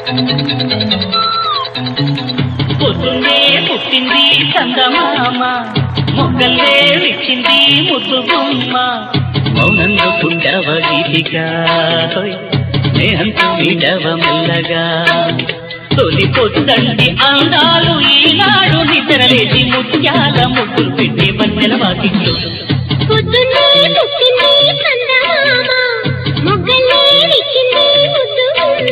పొద్దున్నే పుట్టింది చందమామ మొగ్గల్లే విచ్చింది ముద్దు బొమ్మ మౌనంలో పుట్టవ గీతిక స్నేహంతో మీడవ మెల్లగా తొలి పొద్దంటి అందాలు ఈనాడు నిద్రలేసి ముత్యాల ముగ్గులు పెట్టి వన్నెల వాకిట్లు పొద్దున్నే పుట్టింది చందమామ మొగ్గలే విచ్చింది ముద్దు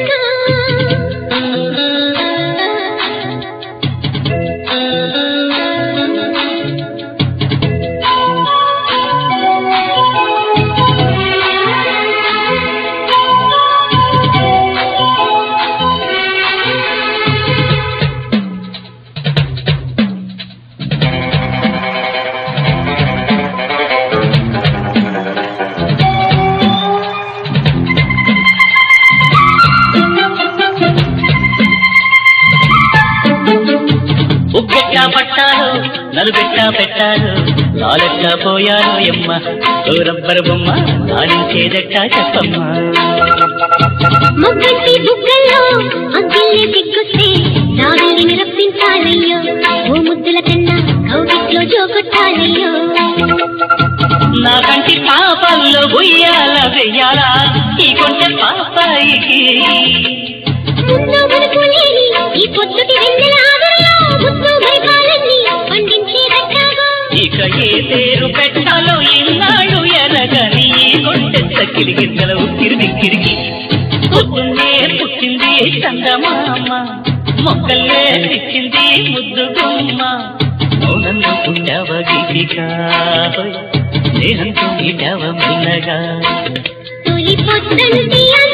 ఉగ్గెట్ట పట్టాలు నలుబెట్ట పెట్టాలు నాలెట్ట పోయాను ఎమ్మ రబ్బరు బొమ్మ నాడించేదెట్ట చెప్పమ్మా మొగ్గటి బుగ్గల్లో అగ్గిల్లే దిగ్గొస్తే రాగల్ని రప్పించాలయ్యో ఓ ముద్దుల కన్నా కౌగిట్లో జోకొట్టాలయ్యో నా కంటి పాపల్లో ఉయ్యాల వెయ్యాలా ఈ కొంచెం పాపాయికి ముందు మనకు లేని ఈ పొద్దుటి వెన్నెల ఆదరలో ముద్దు మైపాలన్నీ పండించే రట్టాగా ఇక ఏ పేరు పెట్టాలో ఇన్నాడు ఎరగని ఈ కొంచెంత కిలిగింతల ఉక్కిరి బిక్కిరికి పొద్దున్నే పుట్టింది చందమామ మొక్కల్లే ఇచ్చింది ముద్దు బొమ్మ మౌనంలో పుట్టావ గీతిక స్నేహంతో మీటావ మెల్లగా తొలి పొద్దంటి